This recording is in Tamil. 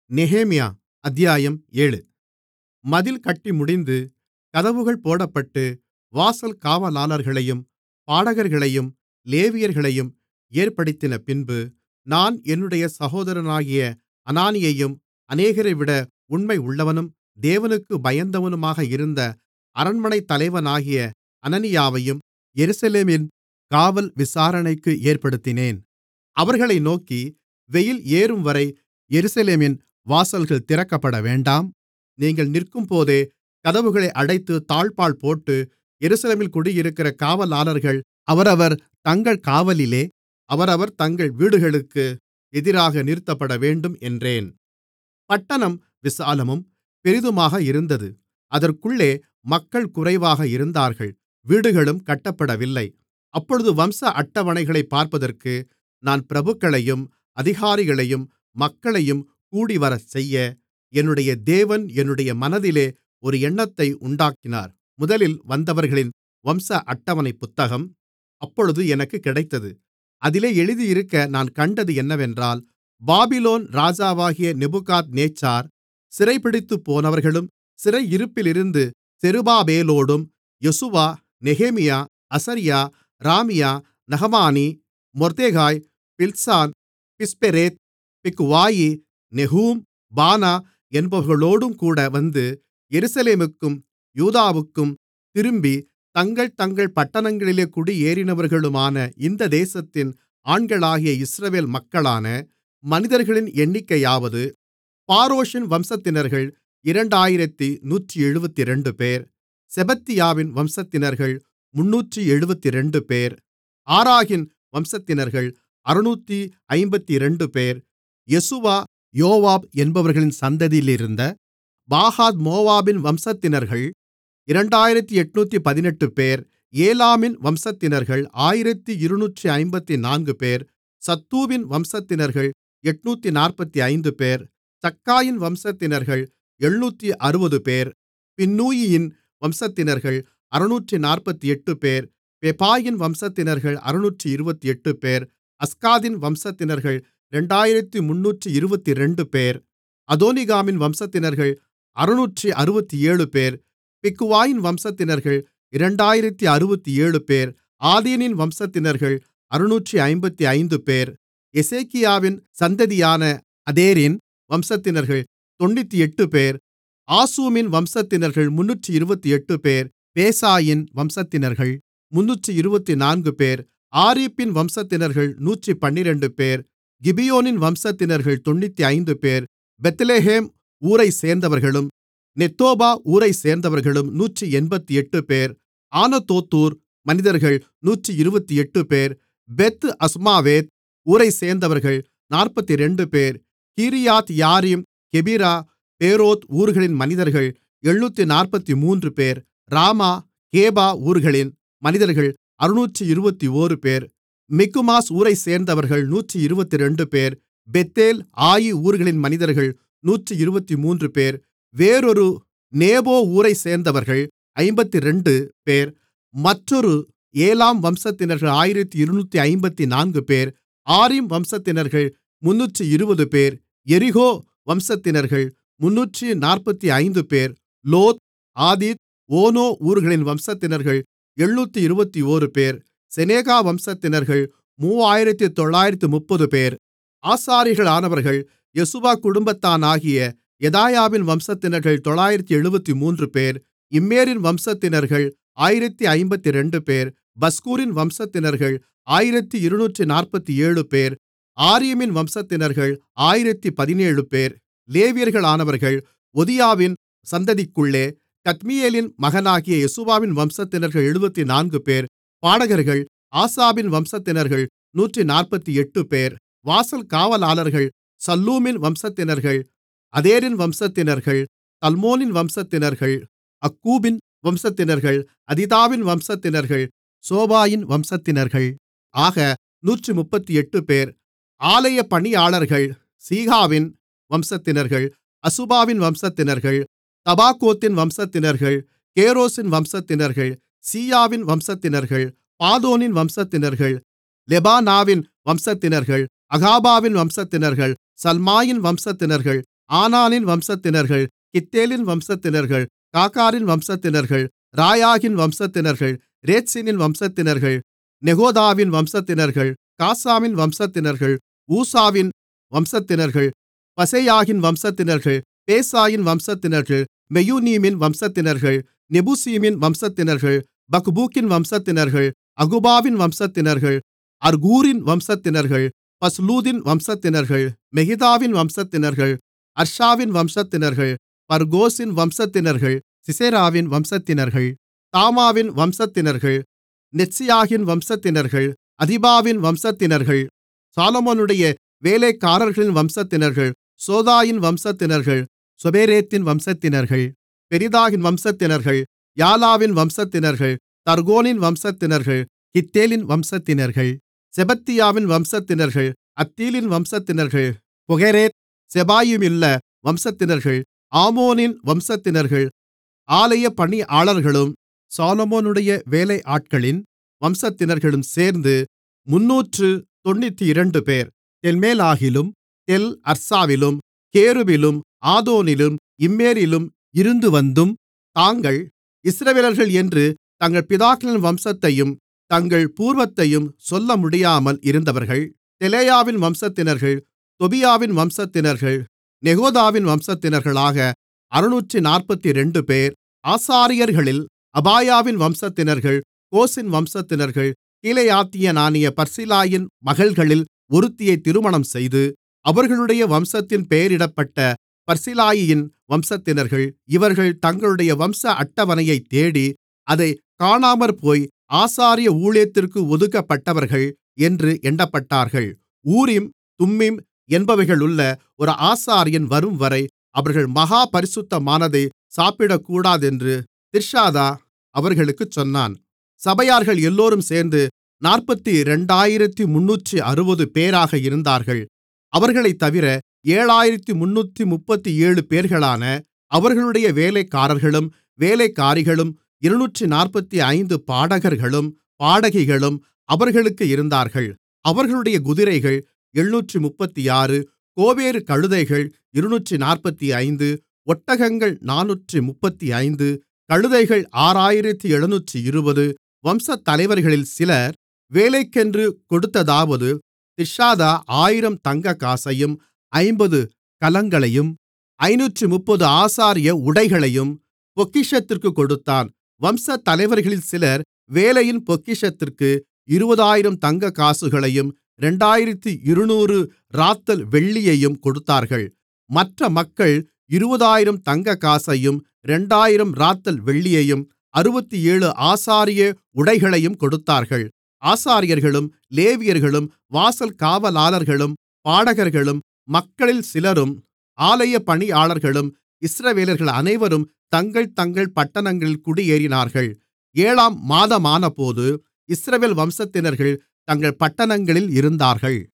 நெகேமியா அத்தியாயம் ஏழு மதில் கட்டிமுடிந்து கதவுகள் போடப்பட்டு வாசல் காவலாளர்களையும் பாடகர்களையும் லேவியர்களையும் ஏற்படுத்தினபின்பு நான் என்னுடைய சகோதரனாகிய அனானியையும் அநேகரைவிட உண்மையுள்ளவனும் தேவனுக்குப் பயந்தவனுமாக இருந்த அரண்மனைத் தலைவனாகிய அனனியாவையும் எருசலேமின் காவல் விசாரணைக்கு ஏற்படுத்தினேன் அவர்களை நோக்கி வெயில் ஏறும்வரை எருசலேமின் வாசல்கள் திறக்கப்படவேண்டாம் நீங்கள் நிற்கும்போதே கதவுகளை அடைத்துத் தாழ்ப்பாள் போட்டு எருசலேமில் குடியிருக்கிற காவலாளர்கள் அவரவர் தங்கள் காவலிலே அவரவர் தங்கள் வீடுகளுக்கு எதிராக நிறுத்தப்படவேண்டும் என்றேன் பட்டணம் விசாலமும் பெரிதுமாக இருந்தது அதற்குள்ளே மக்கள் குறைவாக இருந்தார்கள் வீடுகளும் கட்டப்படவில்லை அப்பொழுது வம்ச அட்டவணைகளைப் பார்ப்பதற்கு நான் பிரபுக்களையும் அதிகாரிகளையும் மக்களையும் கூடிவரச்செய்ய என்னுடைய தேவன் என்னுடைய மனதிலே ஒரு எண்ணத்தை உண்டாக்கினார் முதலில் வந்தவர்களின் வம்ச அட்டவணை புத்தகம் அப்பொழுது எனக்குக் கிடைத்தது அதிலே எழுதியிருக்க நான் கண்டது என்னவென்றால் பாபிலோன் ராஜாவாகிய நேபுகாத்நேச்சார் சிறைபிடித்துப்போனவர்களும் சிறையிருப்பிலிருந்து செருபாபேலோடும் யெசுவா நெகேமியா அசரியா ராமியா நகமானி மொர்தெகாய் பில்சான் பிஸ்பெரேத் பிக்வாயி நெகூம் பானா என்பவர்களோடுங்கூட வந்து எருசலேமுக்கும் யூதாவுக்கும் திரும்பி தங்கள் தங்கள் பட்டணங்களிலே குடியேறினவர்களுமான இந்த தேசத்தின் ஆண்களாகிய இஸ்ரவேல் மக்களான மனிதர்களின் எண்ணிக்கையாவது பாரோஷின் வம்சத்தினர்கள் இரண்டாயிரத்து நூற்றெழுபத்திரண்டுபேர் செபத்தியாவின் வம்சத்தினர்கள் முந்நூற்று எழுபத்திரண்டுபேர் ஆராகின் வம்சத்தினர்கள் அறுநூற்று ஐம்பத்திரண்டுபேர் யெசுவா யோவாப் என்பவர்களின் சந்ததியிலிருந்த பாகாத் மோவாபின் வம்சத்தினர்கள் இரண்டாயிரத்து எண்ணூற்றுப்பதினெட்டுபேர் ஏலாமின் வம்சத்தினர்கள் ஆயிரத்து இருநூற்று ஐம்பத்துநான்குபேர் சத்தூவின் வம்சத்தினர்கள் எண்ணூற்று நாற்பத்தைந்துபேர் சக்காயின் வம்சத்தினர்கள் எழுநூற்று அறுபதுபேர் பின்னூயியின் வம்சத்தினர்கள் அறுநூற்று நாற்பத்தெட்டுபேர் பெபாயின் வம்சத்தினர்கள் அறுநூற்று இருபத்தெட்டுபேர் அஸ்காதின் வம்சத்தினர்கள் இரண்டாயிரத்து முந்நூற்று இருபத்திரண்டுபேர் அதோனிகாமின் வம்சத்தினர்கள் அறுநூற்று அறுபத்தேழுபேர் பிக்வாயின் வம்சத்தினர்கள் இரண்டாயிரத்து அறுபத்தேழுபேர் ஆதீனின் வம்சத்தினர்கள் அறுநூற்று ஐம்பத்தைந்துபேர் எசேக்கியாவின் சந்ததியான அதேரின் வம்சத்தினர்கள் தொண்ணூற்றெட்டுபேர் ஆசூமின் வம்சத்தினர்கள் முந்நூற்று இருபத்தெட்டுபேர் பேசாயின் வம்சத்தினர்கள் முந்நூற்று இருபத்துநான்குபேர் ஆரீப்பின் வம்சத்தினர்கள் நூற்று பன்னிரண்டுபேர் கிபியோனின் வம்சத்தினர்கள் தொண்ணூற்றைந்துபேர் பெத்லெகேம் ஊரைச் சேர்ந்தவர்களும் நெத்தோபா ஊரைச் சேர்ந்தவர்களும் நூற்று எண்பத்தெட்டுபேர் ஆனதோத்தூர் மனிதர்கள் நூற்று இருபத்தெட்டுபேர் பெத் அஸ்மாவேத் ஊரைச் சேர்ந்தவர்கள் நாற்பத்திரண்டுபேர் கீரியாத்யாரீம் கெபிரா பேரோத் ஊர்களின் மனிதர்கள் எழுநூற்று நாற்பத்துமூன்றுபேர் ராமா கேபா ஊர்களின் மனிதர்கள் அறுநூற்று இருபத்தோருபேர் மிக்மாஸ் ஊரைச் சேர்ந்தவர்கள் நூற்று இருபத்திரண்டுபேர் பெத்தேல் ஆயி ஊர்களின் மனிதர்கள் நூற்று இருபத்துமூன்றுபேர் வேறொரு நேபோ ஊரைச் சேர்ந்தவர்கள் ஐம்பத்திரண்டு பேர் மற்றொரு ஏலாம் வம்சத்தினர்கள் ஆயிரத்து இருநூற்று ஐம்பத்துநான்குபேர் ஆரீம் வம்சத்தினர்கள் முந்நூற்று இருபதுபேர் எரிகோ வம்சத்தினர்கள் முந்நூற்று நாற்பத்தைந்துபேர் லோத் ஆதீத் ஓனோ ஊர்களின் வம்சத்தினர்கள் எழுநூற்று இருபத்தோருபேர் செனாகா வம்சத்தினர்கள் மூவாயிரத்து தொள்ளாயிரத்து முப்பதுபேர் ஆசாரியர்களானவர்கள் யெசுவா குடும்பத்தானாகிய யெதாயாவின் வம்சத்தினர்கள் தொள்ளாயிரத்து எழுபத்துமூன்றுபேர் இம்மேரின் வம்சத்தினர்கள் ஆயிரத்து ஐம்பத்திரண்டுபேர் பஸ்கூரின் வம்சத்தினர்கள் ஆயிரத்து இருநூற்று நாற்பத்தேழுபேர் ஆரீமின் வம்சத்தினர்கள் ஆயிரத்து பதினேழுபேர் லேவியர்களானவர்கள் ஒதியாவின் சந்ததிக்குள்ளே கத்மியேலின் மகனாகிய யெசுவாவின் வம்சத்தினர்கள் எழுபத்துநான்குபேர் பாடகர்கள் ஆசாபின் வம்சத்தினர்கள் நூற்று நாற்பத்தெட்டுபேர் வாசல் காவலாளர்கள் சல்லூமின் வம்சத்தினர்கள் அதேரின் வம்சத்தினர்கள் தல்மோனின் வம்சத்தினர்கள் அக்கூபின் வம்சத்தினர்கள் அதிதாவின் வம்சத்தினர்கள் சோபாயின் வம்சத்தினர்கள் ஆக நூற்று முப்பத்தெட்டுபேர் ஆலய பணியாளர்கள் சீகாவின் வம்சத்தினர்கள் அசுபாவின் வம்சத்தினர்கள் தபாகோத்தின் வம்சத்தினர்கள் கேரோசின் வம்சத்தினர்கள் சீயாவின் வம்சத்தினர்கள் பாதோனின் வம்சத்தினர்கள் லெபானாவின் வம்சத்தினர்கள் அகாபாவின் வம்சத்தினர்கள் சல்மாயின் வம்சத்தினர்கள் ஆனானின் வம்சத்தினர்கள் கித்தேலின் வம்சத்தினர்கள் காகாரின் வம்சத்தினர்கள் ராயாகின் வம்சத்தினர்கள் ரேத்சீனின் வம்சத்தினர்கள் நெகோதாவின் வம்சத்தினர்கள் காசாமின் வம்சத்தினர்கள் ஊசாவின் வம்சத்தினர்கள் பசேயாகின் வம்சத்தினர்கள் பேசாயின் வம்சத்தினர்கள் மெயுநீமின் வம்சத்தினர்கள் நெபுசீமின் வம்சத்தினர்கள் பக்பூக்கின் வம்சத்தினர்கள் அகுபாவின் வம்சத்தினர்கள் அர்கூரின் வம்சத்தினர்கள் பஸ்லூதின் வம்சத்தினர்கள் மெகிதாவின் வம்சத்தினர்கள் அர்ஷாவின் வம்சத்தினர்கள் பர்கோசின் வம்சத்தினர்கள் சிசெராவின் வம்சத்தினர்கள் தாமாவின் வம்சத்தினர்கள் நெத்சியாகின் வம்சத்தினர்கள் அதிபாவின் வம்சத்தினர்கள் சாலமோனுடைய வேலைக்காரர்களின் வம்சத்தினர்கள் சோதாயின் வம்சத்தினர்கள் சொபேரேத்தின் வம்சத்தினர்கள் பெரிதாகின் வம்சத்தினர்கள் யாலாவின் வம்சத்தினர்கள் தர்கோனின் வம்சத்தினர்கள் கித்தேலின் வம்சத்தினர்கள் செபத்தியாவின் வம்சத்தினர்கள் அத்தீலின் வம்சத்தினர்கள் பொகெரேத் செபாயுமில்ல வம்சத்தினர்கள் ஆமோனின் வம்சத்தினர்கள் ஆலய பணியாளர்களும் சாலமோனுடைய வேலையாட்களின் வம்சத்தினர்களும் சேர்ந்து முன்னூற்று தொண்ணூற்றி இரண்டு பேர் தெல்மேலாகிலும் தெல் அர்சாவிலும் கேருபிலும் ஆதோனிலும் இம்மேரிலும் இருந்து வந்தும் தாங்கள் இஸ்ரவேலர்கள் என்று தங்கள் பிதாக்களின் வம்சத்தையும் தங்கள் பூர்வத்தையும் சொல்லமுடியாமல் இருந்தவர்கள் தெலாயாவின் வம்சத்தினர்கள் தொபியாவின் வம்சத்தினர்கள் நெகோதாவின் வம்சத்தினர்களாக அறுநூற்று நாற்பத்திரண்டு பேர் ஆசாரியர்களில் அபாயாவின் வம்சத்தினர்கள் கோசின் வம்சத்தினர்கள் கீலேயாத்தியனானிய பர்சிலாயின் மகள்களில் ஒருத்தியை திருமணம் செய்து அவர்களுடைய வம்சத்தின் பெயரிடப்பட்ட பர்சிலாயியின் வம்சத்தினர்கள் இவர்கள் தங்களுடைய வம்ச அட்டவணையைத் தேடி அதைக் காணாமற்போய் ஆசாரிய ஊழியத்திற்கு ஒதுக்கப்பட்டவர்கள் என்று எண்ணப்பட்டார்கள் ஊரிம் தும்மீம் என்பவைகளுள்ள ஒரு ஆசாரியன் வரும்வரை அவர்கள் மகா பரிசுத்தமானதை சாப்பிடக்கூடாதென்று திர்ஷாதா அவர்களுக்குச் சொன்னான் சபையார்கள் எல்லோரும் சேர்ந்து நாற்பத்திரண்டாயிரத்து முன்னூற்று அறுபது பேராக இருந்தார்கள் அவர்களைத்தவிர ஏழாயிரத்து முன்னூற்று முப்பத்தேழு பேர்களான அவர்களுடைய வேலைக்காரர்களும் வேலைக்காரிகளும் இருநூற்று நாற்பத்தைந்து பாடகர்களும் பாடகிகளும் அவர்களுக்கு இருந்தார்கள் அவர்களுடைய குதிரைகள் எழுநூற்று முப்பத்தாறு கோவேறு கழுதைகள் இருநூற்று நாற்பத்தைந்து ஒட்டகங்கள் நானூற்று முப்பத்தைந்து கழுதைகள் ஆறாயிரத்து எழுநூற்று இருபது வம்சத்தலைவர்களில் சிலர் வேலைக்கென்று கொடுத்ததாவது திர்ஷாதா ஆயிரம் தங்கக்காசையும் ஐம்பது கலங்களையும் ஐநூற்று முப்பது ஆசாரிய உடைகளையும் பொக்கிஷத்திற்குக் கொடுத்தான் வம்சத்தலைவர்களில் சிலர் வேலையின் பொக்கிஷத்திற்கு இருபதாயிரம் தங்கக்காசுகளையும் இரண்டாயிரத்து இருநூறு ராத்தல் வெள்ளியையும் கொடுத்தார்கள் மற்ற மக்கள் இருபதாயிரம் தங்கக்காசையும் இரண்டாயிரம் ராத்தல் வெள்ளியையும் அறுபத்தேழு ஆசாரிய உடைகளையும் கொடுத்தார்கள் ஆசாரியர்களும் லேவியர்களும் வாசல் காவலாளர்களும் பாடகர்களும் மக்களில் சிலரும் ஆலய பணியாளர்களும் இஸ்ரவேலர்கள் அனைவரும் தங்கள் தங்கள் பட்டணங்களில் குடியேறினார்கள் ஏழாம் மாதமானபோது இஸ்ரவேல் வம்சத்தினர்கள் தங்கள் பட்டணங்களில் இருந்தார்கள்